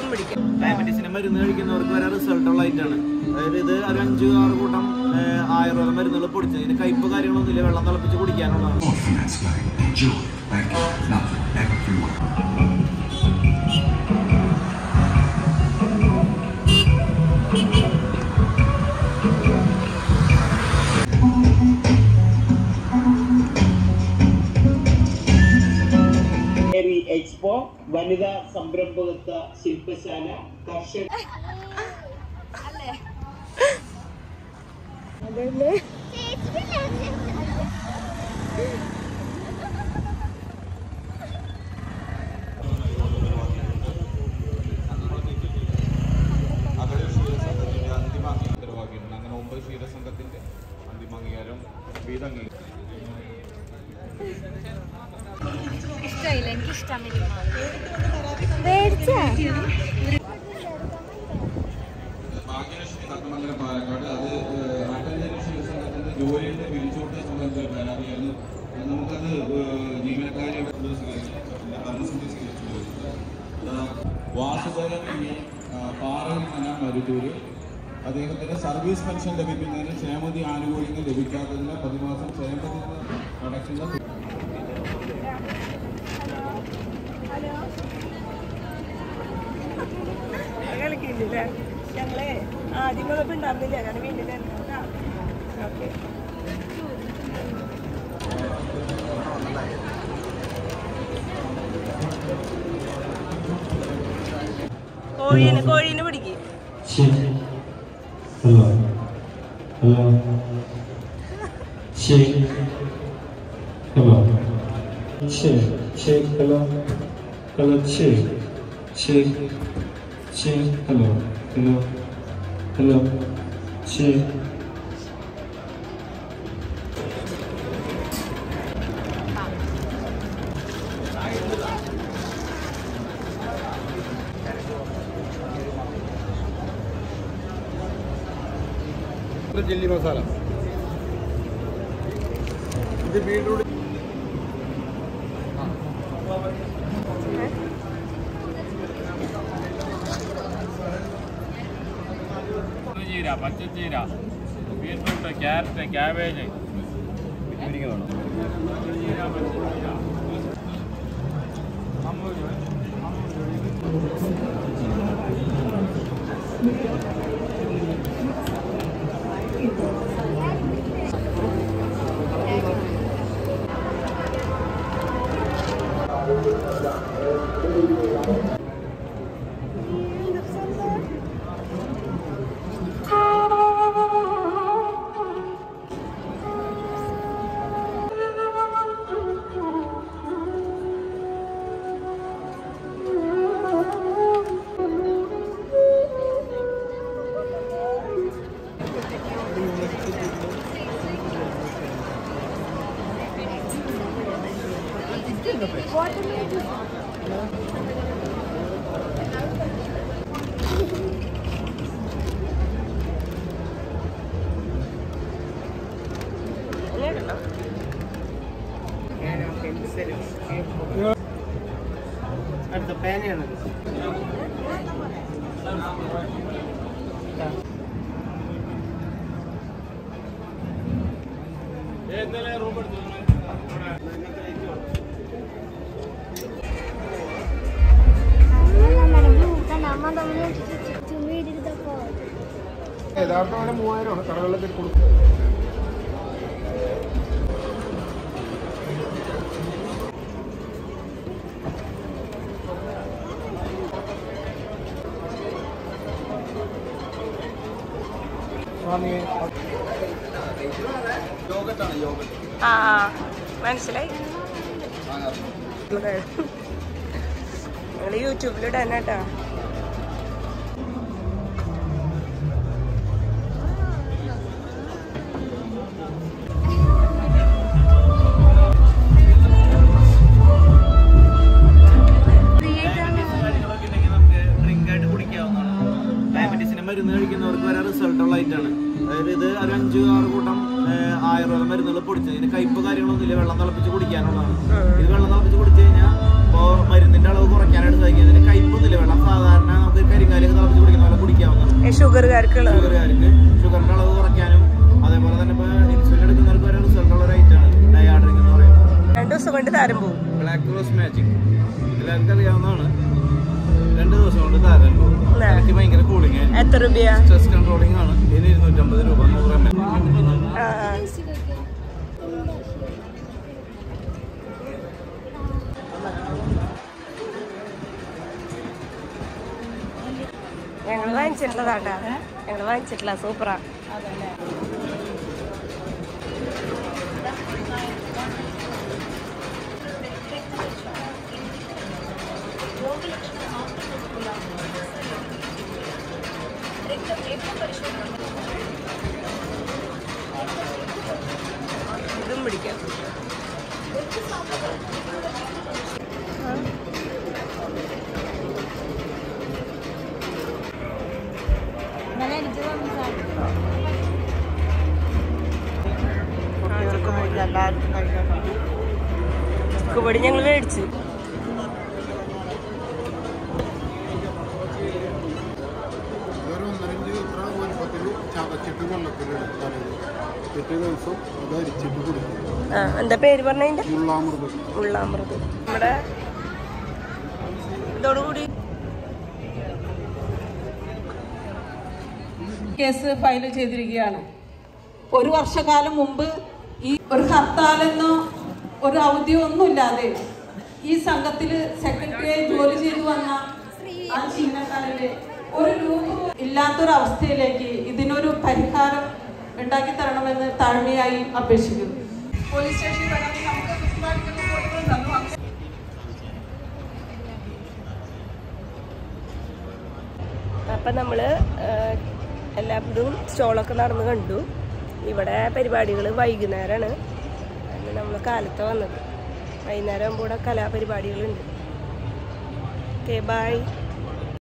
ഒന്നും പിടിക്കാം ഡയബറ്റീസിന്റെ മരുന്ന് കഴിക്കുന്നവർക്ക് വരെ റിസൾട്ട് ഉള്ള ഐറ്റാണ് അതായത് ഇത് ഒരു അഞ്ച് ആറ് കൂട്ടം ഏഹ്, ആയുർവേദ മരുന്നുകൾ പൊടിച്ചത് ഇതിന് കയ്പ് കാര്യങ്ങളൊന്നും ഇല്ല വെള്ളം തിളപ്പിച്ച് കുടിക്കാനുള്ളതാണ് Finance line. Enjoy. Thank you. Nothing. Everyone. ഏരി എക്സ്പോ വനിതാ സംരംഭകത്വ ശില്പശാല കർഷക ഉത്തരവാക്കിയിട്ടുണ്ട് അങ്ങനെ ഒമ്പത് ക്ഷീരസംഘത്തിന്റെ അന്തിമ അംഗീകാരം വീത അംഗീകാരം ഇഷ്ടമില്ല എനിക്ക് ഇഷ്ടമില്ല മേടിച്ചാ ഭാഗ്യലക്ഷ്മി തത്തമംഗലം പാലക്കാട് അത് ഏഹ്, ആട്ടഞ്ചേരി ക്ഷീരസംഘത്തിന്റെ ജോലിയുടെ പിരിച്ചുവിട്ട സംബന്ധിച്ച ഒരു പരാതിയായിരുന്നു അത് നമുക്കത് ഏഹ്, ജീവനക്കാരെ ഇത് സ്വീകരിച്ചു. എല്ലാ ഭരണസമിതി സ്വീകരിച്ചു. ഏഹ്, വാസുദേവൻ ഇ. ആ, പാറയിൽ മന മരുതൂര് അദ്ദേഹത്തിന് സർവീസ് പെൻഷൻ ലഭിക്കുന്നതിന് ക്ഷേമതി ആനുകൂല്യങ്ങൾ ലഭിക്കാത്തതിന് പ്രതിമാസം ക്ഷേമതി അടയ്ക്കുന്ന തുക കളിക്കില്ലേ ഞങ്ങളെ ആദ്യം വന്നപ്പോ ഉണ്ടായിരുന്നില്ല ഞാൻ വീട്ടിൽ ഓക്കെ കോഴീനെ കോഴീനെ പിടിക്കും Shake. Hello. Hello. Shake. Hello. Shake. Shake. Hello. Hello. Shake. Shake. Shake. Hello. Hello. Hello. Shake. Chilli masala ഇത് ബീട്രൂട്ട് ചീര പച്ചച്ചീര ബീട്രൂട്ട് ക്യാരറ്റ് ക്യാബേജ് ചീര പച്ചച്ചീര അടുത്ത പേനയാണ് നമ്മ തമ്മിൽ ചുമ്മിയിരുന്നപ്പോ യഥാർത്ഥ വില മൂവായിരമാണ് കടകളിലൊക്കെ കൊടുക്കും ആ ആ, മനസ്സിലായി നിങ്ങൾ യൂട്യൂബിലിടാൻ കേട്ടാ കാര്യങ്ങളൊക്കെ ഉണ്ടെങ്കിൽ നമുക്ക് ഡ്രിങ്ക് ആയിട്ട് കുടിക്കാവുന്നതാണ് ഡയബറ്റീസിന്റെ മരുന്ന് കഴിക്കുന്നവർക്ക് വരെ റിസൾട്ട് ഉള്ള ഐറ്റാണ് അതായത് ഇത് ഒരു അഞ്ച് ആറ് കൂട്ടം ഏഹ്, ആയുർവേദ മരുന്നുകൾ പൊടിച്ചത് ഇതിന് കയ്പ് കാര്യങ്ങളൊന്നും ഇല്ല വെള്ളം തിളപ്പിച്ച് കുടിക്കാനുള്ളതാണ് ഇത് വെള്ളം തിളപ്പിച്ച് കുടിച്ചു കഴിഞ്ഞാൽ ഇപ്പോൾ മരുന്നിന്റെ അളവ് കുറയ്ക്കാനായിട്ട് സാധിക്കും ഇതിന് കയ്പൊന്നുമില്ല വെള്ളം സാധാരണ നമുക്ക് ഷുഗറുകാർക്കുള്ള ഷുഗറുകാർക്ക് ഷുഗറിന്റെ അളവ് കുറയ്ക്കാനും അതേപോലെ തന്നെ ഇപ്പൊ ഇൻസുലിൻ എടുക്കുന്നവർക്ക് വരെ റിസൾട്ട് ഉള്ള ഒരു ഐറ്റാണ് ഡയാഡ്രിക് എന്ന് പറയുന്നത് രണ്ടു ദിവസം കൊണ്ട് താരം പോകും ബ്ലാക്ക് റോസ് മാജിക് എല്ലാവർക്കും അറിയാവുന്നതാണ് രണ്ട് ദിവസം കൊണ്ട് താരം പോകും ആ. എനിക്ക് ഭയങ്കര കൂളിംഗ് ആയിരുന്നു എത്ര രൂപയാ സ്ട്രെസ് കൺട്രോളിംഗ് ആണ് ഇതിന് ഇരുന്നൂറ്റമ്പത് രൂപ നൂറ് എം എൽ ആ ആ. ഞങ്ങൾ വാങ്ങിച്ചിട്ടുള്ളതാട്ടാ ഞങ്ങൾ വാങ്ങിച്ചിട്ടില്ല സൂപ്പറാ ഇതും പിടിക്കാം ഇന്നലെ എനിക്ക് തോന്നുന്നു കുപടി ഞങ്ങൾ മേടിച്ചു ഒരു ഒന്നരഞ്ച് ലിറ്റർ വലുപ്പത്തിൽ ചതച്ചിട്ട് വെള്ളത്തിൽ എടുക്കാറുണ്ട് പിറ്റേ ദിവസം അത് അരിച്ചിട്ട് കുടിക്കും ആ എന്താ പേര് പറഞ്ഞതിന്റെ മുള്ളാമൃതം ഉള്ളാമൃത് നമ്മുടെ ഇതോടുകൂടി കേസ് ഫയൽ ചെയ്തിരിക്കുകയാണ് ഒരു വർഷക്കാലം മുമ്പ് ഈ ഒരു ഹർത്താലെന്നോ ഒരു ഔദ്യോ ഒന്നുമില്ലാതെ ഈ സംഘത്തിൽ സെക്രട്ടറിയായി ജോലി ചെയ്തു വന്ന ആ ജീവനക്കാരന്റെ ഒരു രൂപ ഇല്ലാത്തൊരവസ്ഥയിലേക്ക് ഇതിനൊരു പരിഹാരം ഉണ്ടാക്കി തരണമെന്ന് താഴ്മയായി അപേക്ഷിക്കുന്നു പോലീസ് സ്റ്റേഷനിൽ വരാൻ നമുക്ക് കൃത്യമായിട്ടുള്ള റിപ്പോർട്ടുകൾ തന്നു അങ്ങനെ അപ്പം നമ്മൾ എല്ലാവരും സ്റ്റോളൊക്കെ നടന്ന് കണ്ടു ഇവിടെ പരിപാടികൾ വൈകുന്നേരമാണ് നമ്മൾ കാലത്ത് വന്നത് വൈകുന്നേരം ആകുമ്പോൾ ഇവിടെ കലാപരിപാടികളുണ്ട് ഓക്കെ ബായ്